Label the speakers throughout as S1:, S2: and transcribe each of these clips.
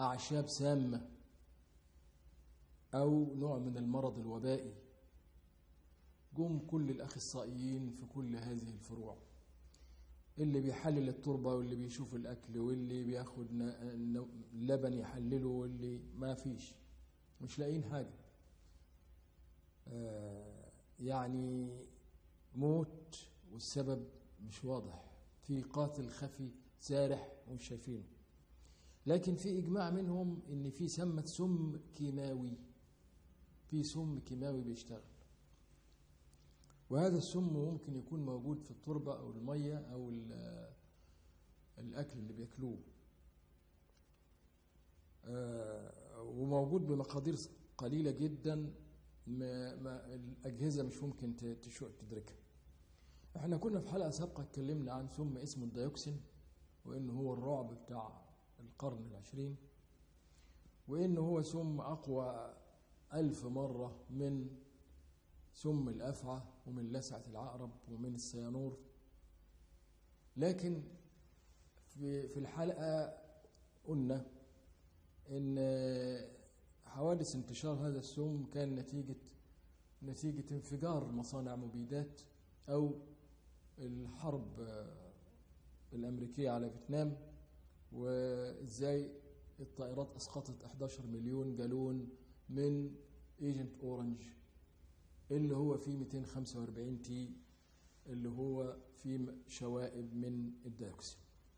S1: أعشاب سامة أو نوع من المرض الوبائي جم كل الأخصائيين في كل هذه الفروع اللي بيحلل التربة واللي بيشوف الأكل واللي بياخد ن- ن- لبن يحلله واللي ما فيش مش لاقيين حاجة آه، يعني موت والسبب مش واضح في قاتل خفي سارح ومش شايفينه لكن في إجماع منهم إن في سمة سم كيماوي في سم كيماوي بيشتغل وهذا السم ممكن يكون موجود في التربة أو المية أو ال- الأكل اللي بياكلوه آه، وموجود بمقادير قليلة جدا ما ما الأجهزة مش ممكن ت- تشو- تدركها احنا كنا في حلقة سابقة اتكلمنا عن سم اسمه الديوكسين وإنه هو الرعب بتاع القرن العشرين وإنه هو سم أقوى ألف مرة من سم الأفعى ومن لسعة العقرب ومن السيانور لكن في في الحلقة قلنا إن حوادث انتشار هذا السم كان نتيجة نتيجة انفجار مصانع مبيدات أو الحرب آه، الأمريكية على فيتنام وإزاي الطائرات أسقطت 11 مليون جالون من ايجنت اورنج اللي هو فيه 245 تي اللي هو فيه شوائب من الديوكسين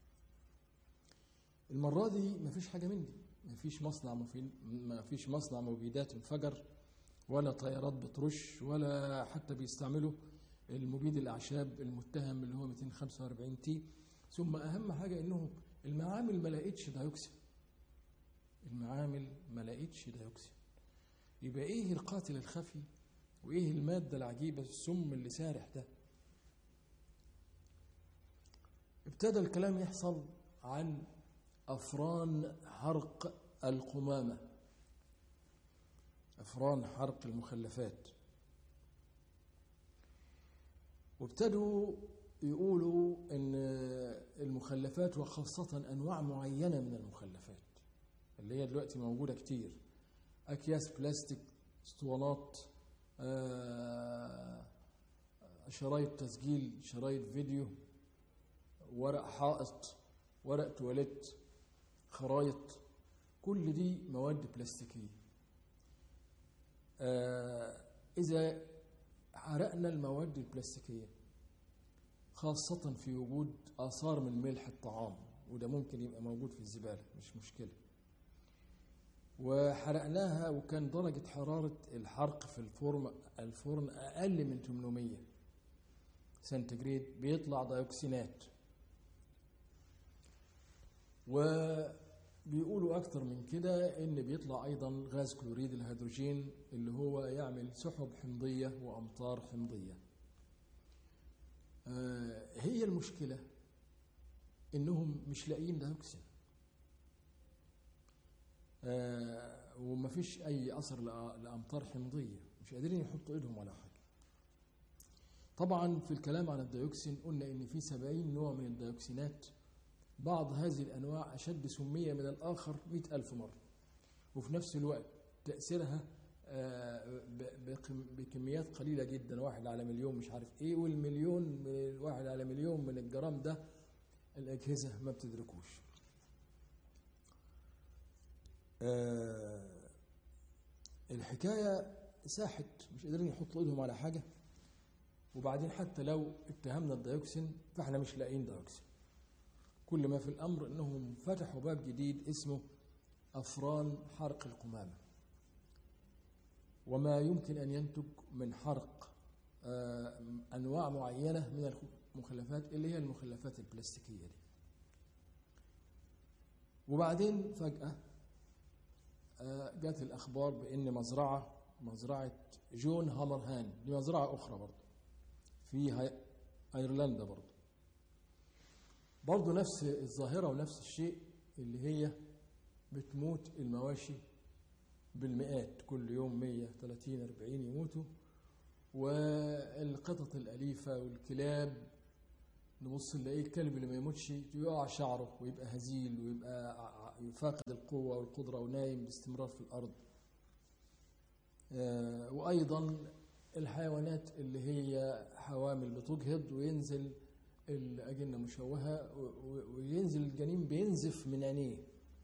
S1: المرة دي مفيش حاجة من دي مفيش مصنع مفيد مفيش مصنع مبيدات انفجر ولا طيارات بترش ولا حتى بيستعملوا المبيد الأعشاب المتهم اللي هو 245 تي ثم أهم حاجة إنه المعامل ما لقيتش ديوكسين المعامل ما لقيتش ديوكسين يبقى إيه القاتل الخفي وإيه المادة العجيبة السم اللي سارح ده ابتدى الكلام يحصل عن أفران حرق القمامة أفران حرق المخلفات وابتدوا يقولوا ان المخلفات وخاصة انواع معينة من المخلفات اللي هي دلوقتي موجودة كتير اكياس بلاستيك اسطوانات آه، شرايط تسجيل شرايط فيديو ورق حائط ورق تواليت خرايط كل دي مواد بلاستيكية آه، إذا حرقنا المواد البلاستيكية خاصة في وجود آثار من ملح الطعام وده ممكن يبقى موجود في الزبالة مش مشكلة وحرقناها وكان درجة حرارة الحرق في الفرن الفرن أقل من 800 سنتيجريد بيطلع ديوكسينات وبيقولوا أكتر من كده إن بيطلع أيضا غاز كلوريد الهيدروجين اللي هو يعمل سحب حمضية وأمطار حمضية آه، هي المشكلة إنهم مش لاقيين ديوكسين آه، ومفيش أي أثر لأ- لأمطار حمضية مش قادرين يحطوا إيدهم على حاجة طبعا في الكلام عن الديوكسين قلنا إن في 70 نوع من الديوكسينات بعض هذه الأنواع أشد سمية من الآخر مئة ألف مرة وفي نفس الوقت تأثيرها آه، ب- بكم- بكميات قليلة جدا واحد على مليون مش عارف ايه والمليون من واحد على مليون من الجرام ده الأجهزة ما بتدركوش آه، الحكاية ساحت مش قادرين يحطوا ايدهم على حاجة وبعدين حتى لو اتهمنا الديوكسين فاحنا مش لاقيين ديوكسين كل ما في الأمر أنهم فتحوا باب جديد اسمه أفران حرق القمامة وما يمكن أن ينتج من حرق آه، أنواع معينة من المخلفات اللي هي المخلفات البلاستيكية دي وبعدين فجأة آه، جات الأخبار بأن مزرعة مزرعة جون هامرهان دي مزرعة أخرى برضه في هاي- أيرلندا برضه برضه نفس الظاهرة ونفس الشيء اللي هي بتموت المواشي بالمئات كل يوم 130 40 يموتوا والقطط الأليفة والكلاب نبص نلاقيه الكلب اللي ما يموتش يقع شعره ويبقى هزيل ويبقى ع- فاقد القوة والقدرة ونايم باستمرار في الأرض آه، وأيضا الحيوانات اللي هي حوامل بتجهض وينزل الأجنة مشوهة و- و- وينزل الجنين بينزف من عينيه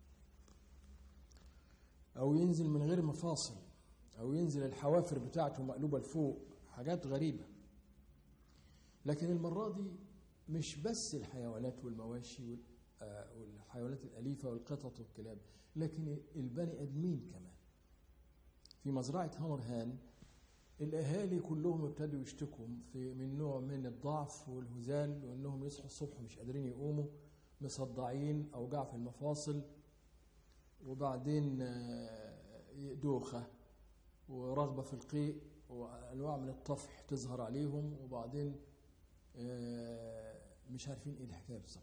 S1: أو ينزل من غير مفاصل أو ينزل الحوافر بتاعته مقلوبة لفوق حاجات غريبة لكن المرة دي مش بس الحيوانات والمواشي وال- آه، والحيوانات الأليفة والقطط والكلاب لكن البني آدمين كمان في مزرعة هامرهان الأهالي كلهم ابتدوا يشتكوا في من نوع من الضعف والهزال وأنهم يصحوا الصبح مش قادرين يقوموا مصدعين أوجاع في المفاصل وبعدين آه، دوخة ورغبة في القيء وأنواع من الطفح تظهر عليهم وبعدين آه، مش عارفين إيه الحكاية بالظبط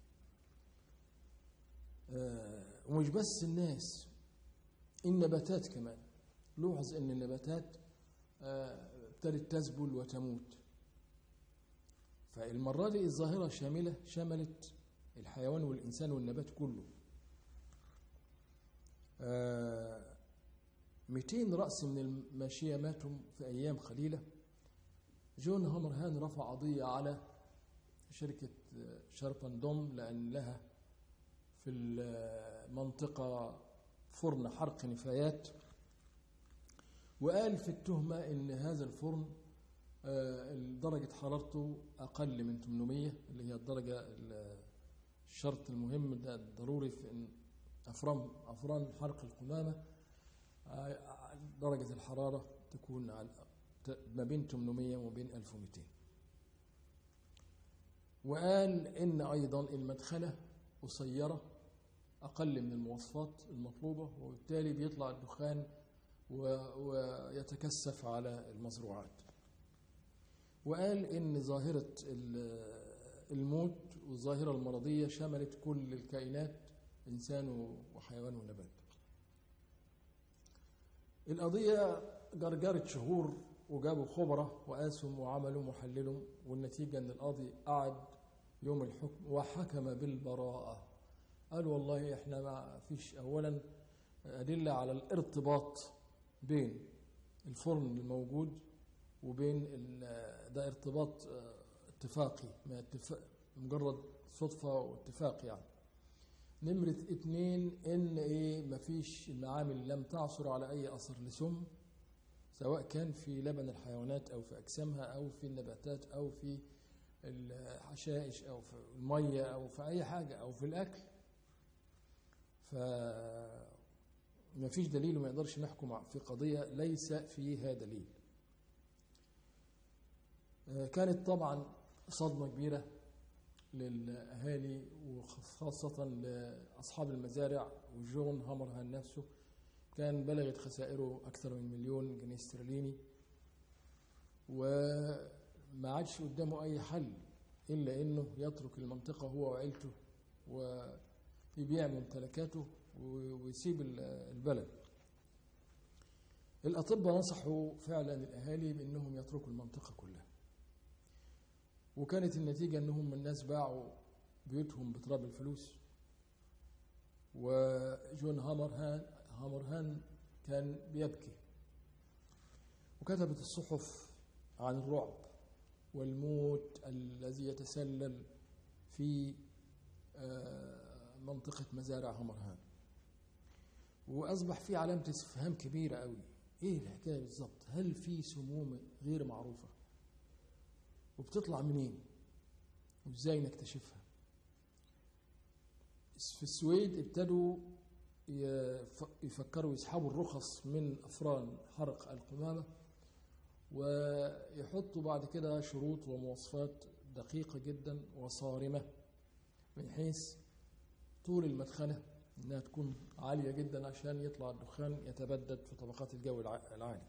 S1: آه، ومش بس الناس النباتات كمان لوحظ ان النباتات آه، ابتدت تذبل وتموت فالمرة دي الظاهرة شاملة شملت الحيوان والإنسان والنبات كله آه، 200 رأس من الماشية ماتوا في أيام قليلة جون هامرهان رفع قضية على شركة آه، شاربندوم لأن لها في المنطقة فرن حرق نفايات وقال في التهمة إن هذا الفرن آه، درجة حرارته أقل من 800 اللي هي الدرجة ال- الشرط المهم ده الضروري في إن أفران أفران حرق القمامة آه، درجة الحرارة تكون على ت- ما بين 800 وما بين 1200 وقال إن أيضا المدخنة قصيرة أقل من المواصفات المطلوبة وبالتالي بيطلع الدخان و- ويتكثف على المزروعات وقال إن ظاهرة ال- الموت والظاهرة المرضية شملت كل الكائنات إنسان وحيوان ونبات القضية جرجرت شهور وجابوا خبراء وقاسوا وعملوا وحللوا والنتيجة إن القاضي قعد يوم الحكم وحكم بالبراءة قال والله احنا ما فيش اولا ادله على الارتباط بين الفرن الموجود وبين ال- ده ارتباط اه، اتفاقي ما اتفاق مجرد صدفه واتفاق يعني نمرة اتنين ان ايه مفيش المعامل لم تعثر على اي اثر لسم سواء كان في لبن الحيوانات او في اجسامها او في النباتات او في الحشائش او في الميه او في اي حاجه او في الاكل ف ما فيش دليل وما يقدرش نحكم في قضية ليس فيها دليل آه، كانت طبعا صدمة كبيرة للأهالي وخاصة لأصحاب المزارع وجون هامرهان نفسه كان بلغت خسائره أكثر من مليون جنيه استرليني وما عادش قدامه أي حل إلا إنه يترك المنطقة هو وعيلته ويبيع ممتلكاته ويسيب ال- البلد الأطباء نصحوا فعلا الأهالي بأنهم يتركوا المنطقة كلها وكانت النتيجة أنهم الناس باعوا بيوتهم بتراب الفلوس وجون هامرهان هامرهان كان بيبكي وكتبت الصحف عن الرعب والموت الذي يتسلل في آه، منطقة مزارع هامرهان وأصبح في علامة استفهام كبيرة قوي إيه الحكاية بالظبط هل في سموم غير معروفة وبتطلع منين وإزاي نكتشفها في السويد ابتدوا يف- يفكروا يسحبوا الرخص من أفران حرق القمامة ويحطوا بعد كده شروط ومواصفات دقيقة جدا وصارمة من حيث طول المدخنة إنها تكون عالية جدا عشان يطلع الدخان يتبدد في طبقات الجو الع- العالي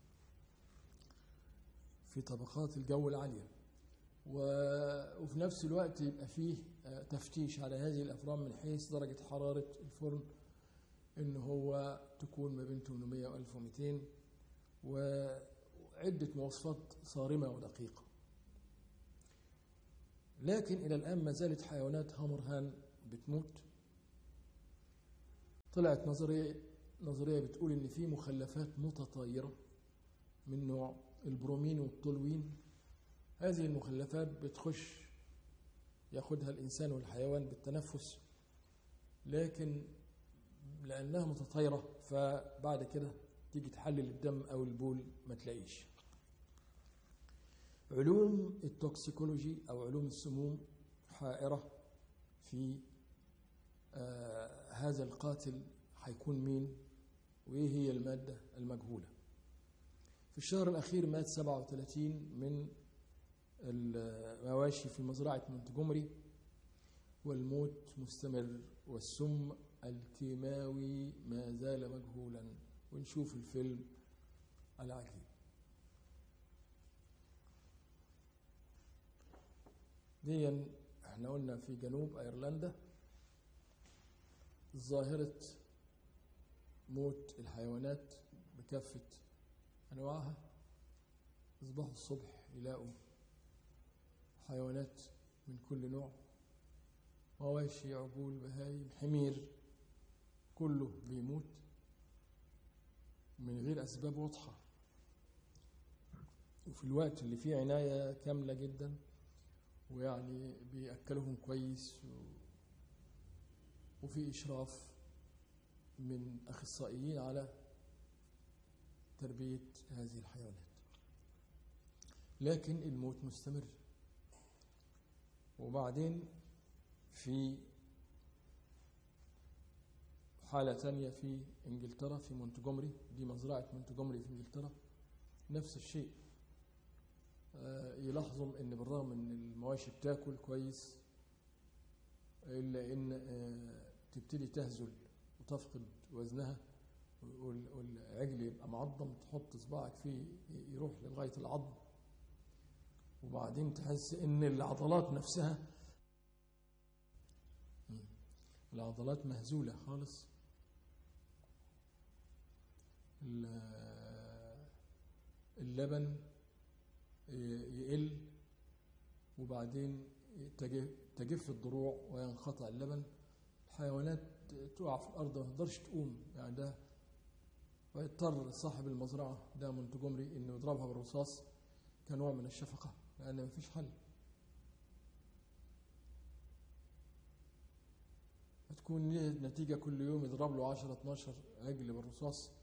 S1: في طبقات الجو العالية و- وفي نفس الوقت يبقى فيه آه، تفتيش على هذه الأفران من حيث درجة حرارة الفرن إن هو تكون ما بين 800 و 1200 وعدة مواصفات صارمة ودقيقة لكن إلى الآن ما زالت حيوانات هامرهان بتموت طلعت نظرية نظرية بتقول إن في مخلفات متطايرة من نوع البرومين والتولوين هذه المخلفات بتخش ياخدها الإنسان والحيوان بالتنفس لكن لأنها متطايرة فبعد كده تيجي تحلل الدم أو البول ما تلاقيش علوم التوكسيكولوجي أو علوم السموم حائرة في آه هذا القاتل هيكون مين وإيه هي المادة المجهولة في الشهر الأخير مات 37 من المواشي في مزرعة مونتجومري والموت مستمر والسم الكيماوي ما زال مجهولا ونشوف الفيلم العجيب دي احنا قلنا في جنوب ايرلندا ظاهرة موت الحيوانات بكافة أنواعها يصبحوا الصبح يلاقوا حيوانات من كل نوع مواشي عجول بهايم حمير كله بيموت من غير أسباب واضحة وفي الوقت اللي فيه عناية كاملة جدا ويعني بيأكلهم كويس و... وفي إشراف من أخصائيين على تربية هذه الحيوانات لكن الموت مستمر وبعدين في حالة تانية في انجلترا في مونتجومري دي مزرعة مونتجومري في انجلترا نفس الشيء آه يلاحظوا ان بالرغم ان المواشي بتاكل كويس الا ان آه تبتدي تهزل وتفقد وزنها والعجل يبقى معظم تحط صباعك فيه يروح لغاية العظم وبعدين تحس ان العضلات نفسها العضلات مهزولة خالص اللبن يقل وبعدين تجف الضروع وينقطع اللبن الحيوانات تقع في الأرض ما تقدرش تقوم يعني ده ويضطر صاحب المزرعة ده مونتجومري إنه يضربها بالرصاص كنوع من الشفقة لأن مفيش حل هتكون نتيجة كل يوم يضرب له 10 12 عجل بالرصاص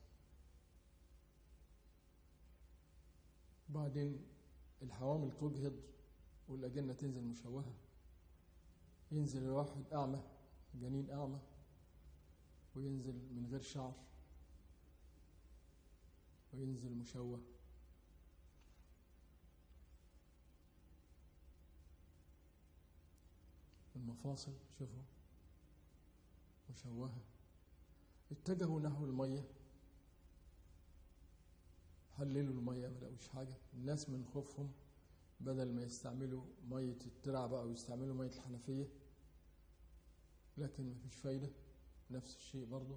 S1: بعدين الحوامل تجهض والأجنة تنزل مشوهة ينزل الواحد أعمى جنين أعمى وينزل من غير شعر وينزل مشوه المفاصل شوفوا مشوهة اتجهوا نحو المية حللوا المية ما لقوش حاجة الناس من خوفهم بدل ما يستعملوا مية الترع بقى ويستعملوا مية الحنفية لكن مفيش فايدة نفس الشيء برضه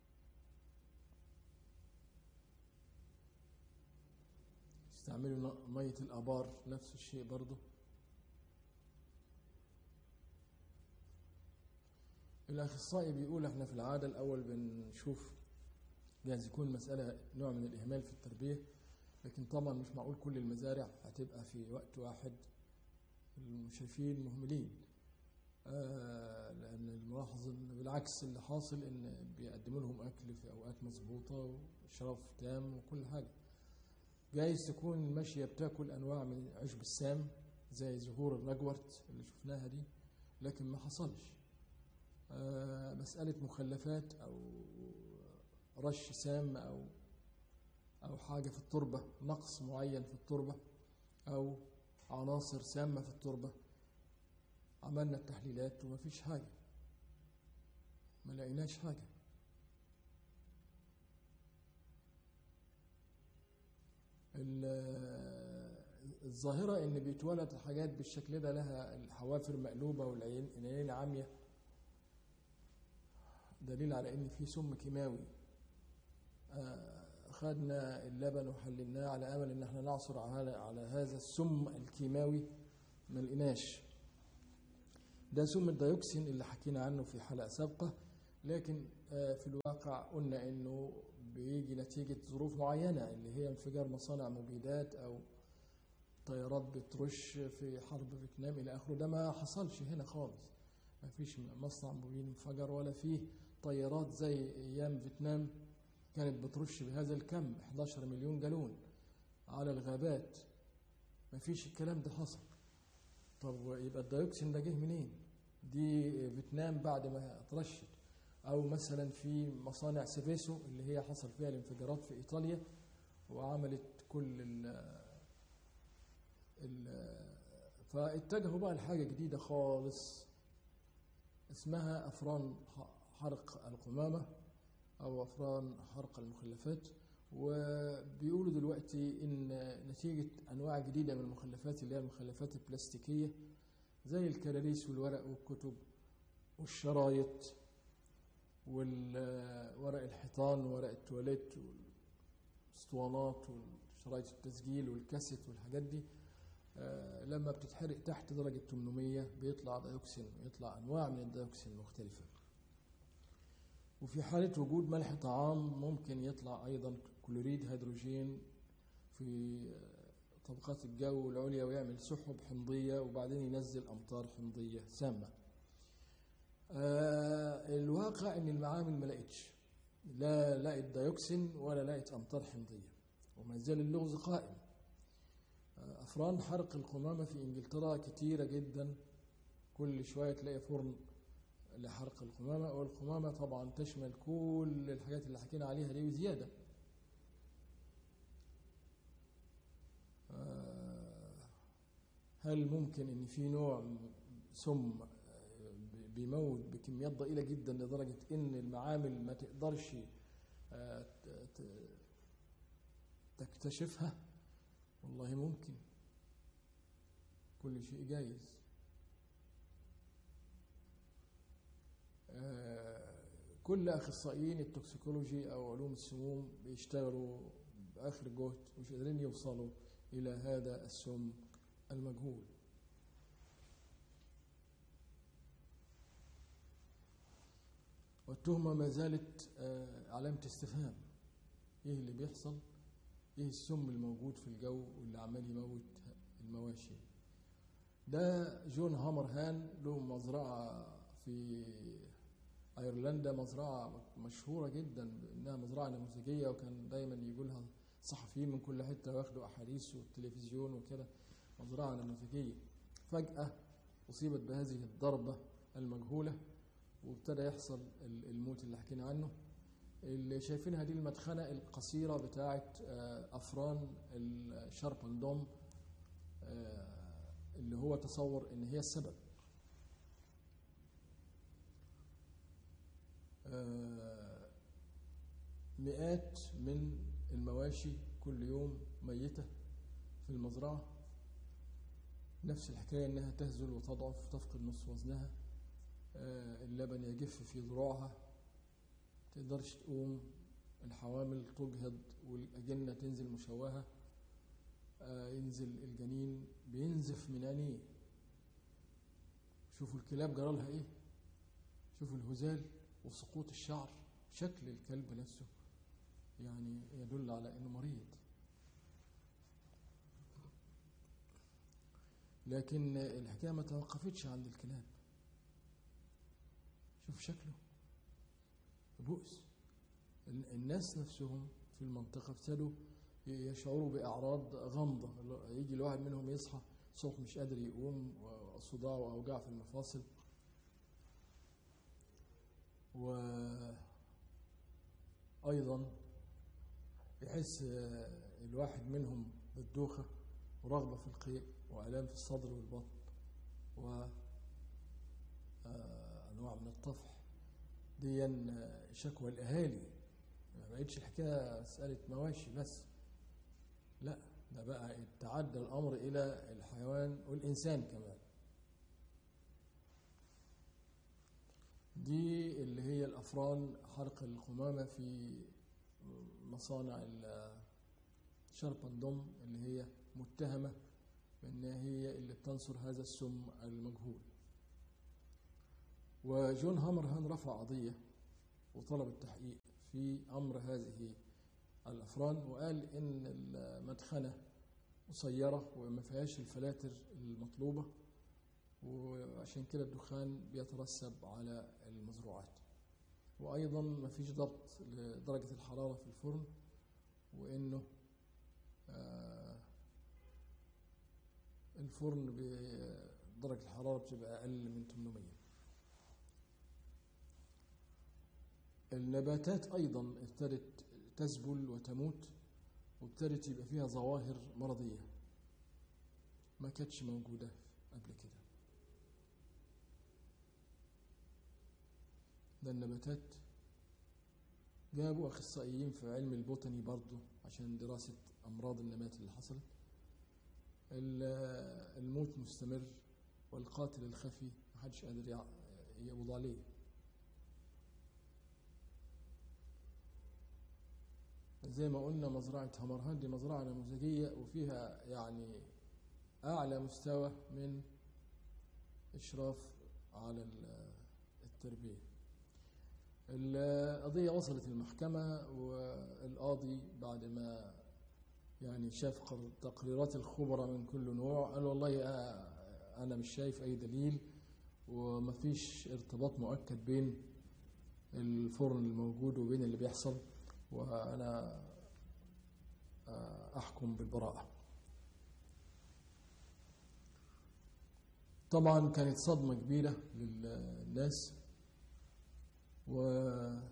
S1: يستعملوا مية الآبار نفس الشيء برضه الأخصائي بيقول احنا في العادة الأول بنشوف جايز يكون مسألة نوع من الإهمال في التربية لكن طبعا مش معقول كل المزارع هتبقى في وقت واحد المشرفين مهملين آه لأن الملاحظ إن بالعكس اللي حاصل إن بيقدموا لهم أكل في أوقات مظبوطة وإشراف تام وكل حاجة جايز تكون الماشية بتاكل أنواع من عشب السام زي زهور الرجورت اللي شفناها دي لكن ما حصلش آه مسألة مخلفات أو رش سام أو أو حاجة في التربة نقص معين في التربة أو عناصر سامة في التربة عملنا التحليلات وما فيش حاجة ما لقيناش حاجة الظاهرة إن بيتولد حاجات بالشكل ده لها الحوافر مقلوبة والعينين عامية دليل على إن في سم كيماوي خدنا اللبن وحللناه على أمل إن احنا نعصر على على هذا السم الكيماوي ما لقيناش ده سم الديوكسين اللي حكينا عنه في حلقة سابقة لكن آه، في الواقع قلنا انه بيجي نتيجة ظروف معينة اللي هي انفجار مصانع مبيدات او طيارات بترش في حرب فيتنام الى اخره ده ما حصلش هنا خالص ما فيش مصنع مبيد انفجر ولا فيه طيارات زي ايام فيتنام كانت بترش بهذا الكم 11 مليون جالون على الغابات ما فيش الكلام ده حصل طب يبقى الديوكسين ده جه منين دي فيتنام بعد ما اترشت او مثلا في مصانع سيفيسو اللي هي حصل فيها الانفجارات في ايطاليا وعملت كل ال ال فاتجهوا بقى لحاجه جديده خالص اسمها افران حرق القمامه او افران حرق المخلفات وبيقولوا دلوقتي ان نتيجه انواع جديده من المخلفات اللي هي المخلفات البلاستيكيه زي الكراريس والورق والكتب والشرايط وورق الحيطان وورق التواليت والاسطوانات وشرايط التسجيل والكاسيت والحاجات دي آه، لما بتتحرق تحت درجة 800 بيطلع ديوكسين يطلع أنواع من الديوكسين مختلفة وفي حالة وجود ملح طعام ممكن يطلع أيضا كلوريد هيدروجين في آه، طبقات الجو العليا ويعمل سحب حمضية وبعدين ينزل أمطار حمضية سامة آه، الواقع ان المعامل ما لقتش لا لقت ديوكسين ولا لقت امطار حمضيه وما زال اللغز قائم آه، افران حرق القمامه في انجلترا كتيره جدا كل شويه تلاقي فرن لحرق القمامه والقمامه طبعا تشمل كل الحاجات اللي حكينا عليها دي وزياده آه، هل ممكن ان في نوع سم بيموت بكميات ضئيلة جدا لدرجة إن المعامل ما تقدرش آه، تكتشفها والله ممكن كل شيء جايز آه، كل أخصائيين التوكسيكولوجي أو علوم السموم بيشتغلوا بآخر جهد مش قادرين يوصلوا إلى هذا السم المجهول والتهمة ما زالت آه، علامة استفهام ايه اللي بيحصل ايه السم الموجود في الجو واللي عمال يموت المواشي ده جون هامرهان له مزرعة في ايرلندا مزرعة مشهورة جدا انها مزرعة نموذجية وكان دايما يجوا لها صحفيين من كل حتة وياخدوا احاديث والتلفزيون وكده مزرعة نموذجية فجأة أصيبت بهذه الضربة المجهولة وابتدى يحصل الموت اللي حكينا عنه اللي شايفينها دي المدخنة القصيرة بتاعة آه، أفران الشاربندوم آه، اللي هو تصور إن هي السبب آه، مئات من المواشي كل يوم ميتة في المزرعة نفس الحكاية إنها تهزل وتضعف وتفقد نصف وزنها آه، اللبن يجف في ذروعها تقدرش تقوم الحوامل تجهض والأجنة تنزل مشوهة آه، ينزل الجنين بينزف من عينيه شوفوا الكلاب جرالها ايه شوفوا الهزال وسقوط الشعر شكل الكلب نفسه يعني يدل على انه مريض لكن الحكايه ما توقفتش عند الكلاب شوف شكله بؤس الناس نفسهم في المنطقة ابتدوا يشعروا بأعراض غامضة يجي الواحد منهم يصحى صوت مش قادر يقوم وصداع وأوجاع في المفاصل وأيضا يحس الواحد منهم بالدوخة ورغبة في القيء وآلام في الصدر والبطن و انواع من الطفح دي شكوى الاهالي ما بقتش الحكايه مساله مواشي بس لا ده بقى تعدى الامر الى الحيوان والانسان كمان دي اللي هي الافران حرق القمامه في مصانع الشربندوم اللي هي متهمه بانها هي اللي بتنصر هذا السم المجهول وجون هامرهان رفع قضية وطلب التحقيق في أمر هذه الأفران وقال إن المدخنة قصيرة وما فيهاش الفلاتر المطلوبة وعشان كده الدخان بيترسب على المزروعات وأيضا ما فيش ضبط لدرجة الحرارة في الفرن وإنه آه، الفرن بدرجة الحرارة بتبقى أقل من 800 النباتات أيضا ابتدت تذبل وتموت وابتدت يبقى فيها ظواهر مرضية ما كانتش موجودة قبل كده ده النباتات جابوا أخصائيين في علم البوتاني برضه عشان دراسة أمراض النبات اللي حصلت ال- الموت مستمر والقاتل الخفي محدش قادر يع- يقبض عليه زي ما قلنا مزرعة همرهان دي مزرعة نموذجية وفيها يعني أعلى مستوى من إشراف على ال- التربية القضية وصلت المحكمة والقاضي بعد ما يعني شاف قر- تقريرات الخبراء من كل نوع قال والله آه، أنا مش شايف أي دليل ومفيش ارتباط مؤكد بين الفرن الموجود وبين اللي بيحصل وأنا آه، أحكم بالبراءة طبعا كانت صدمة كبيرة للناس واللي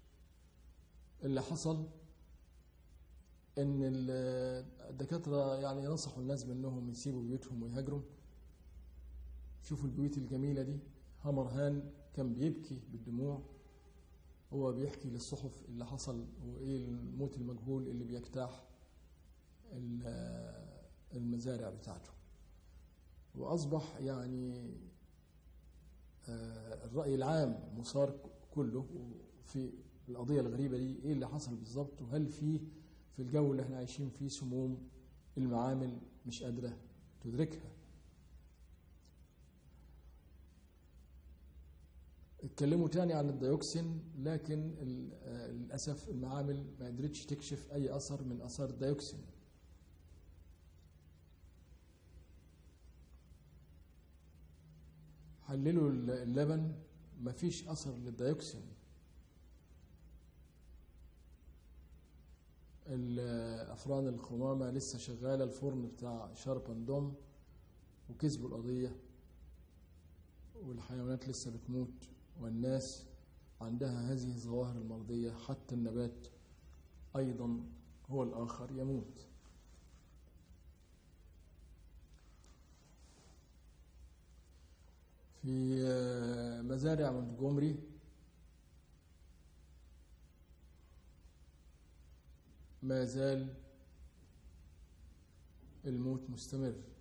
S1: حصل ان الدكاترة يعني نصحوا الناس بانهم يسيبوا بيوتهم ويهاجروا شوفوا البيوت الجميلة دي همر هان كان بيبكي بالدموع هو بيحكي للصحف اللي حصل وايه الموت المجهول اللي بيجتاح ال- المزارع بتاعته واصبح يعني آه، الرأي العام مثار كله في القضية الغريبة دي ايه اللي حصل بالظبط وهل في في الجو اللي احنا عايشين فيه سموم المعامل مش قادرة تدركها اتكلموا تاني عن الديوكسين لكن ال- آه، للأسف المعامل ما قدرتش تكشف أي أثر من أثار الديوكسين حللوا اللبن مفيش أثر للديوكسين الأفران القمامة لسه شغالة الفرن بتاع شاربندوم وكسبوا القضية والحيوانات لسه بتموت والناس عندها هذه الظواهر المرضية حتى النبات أيضا هو الآخر يموت في آه، مزارع مونتجومري ما زال الموت مستمر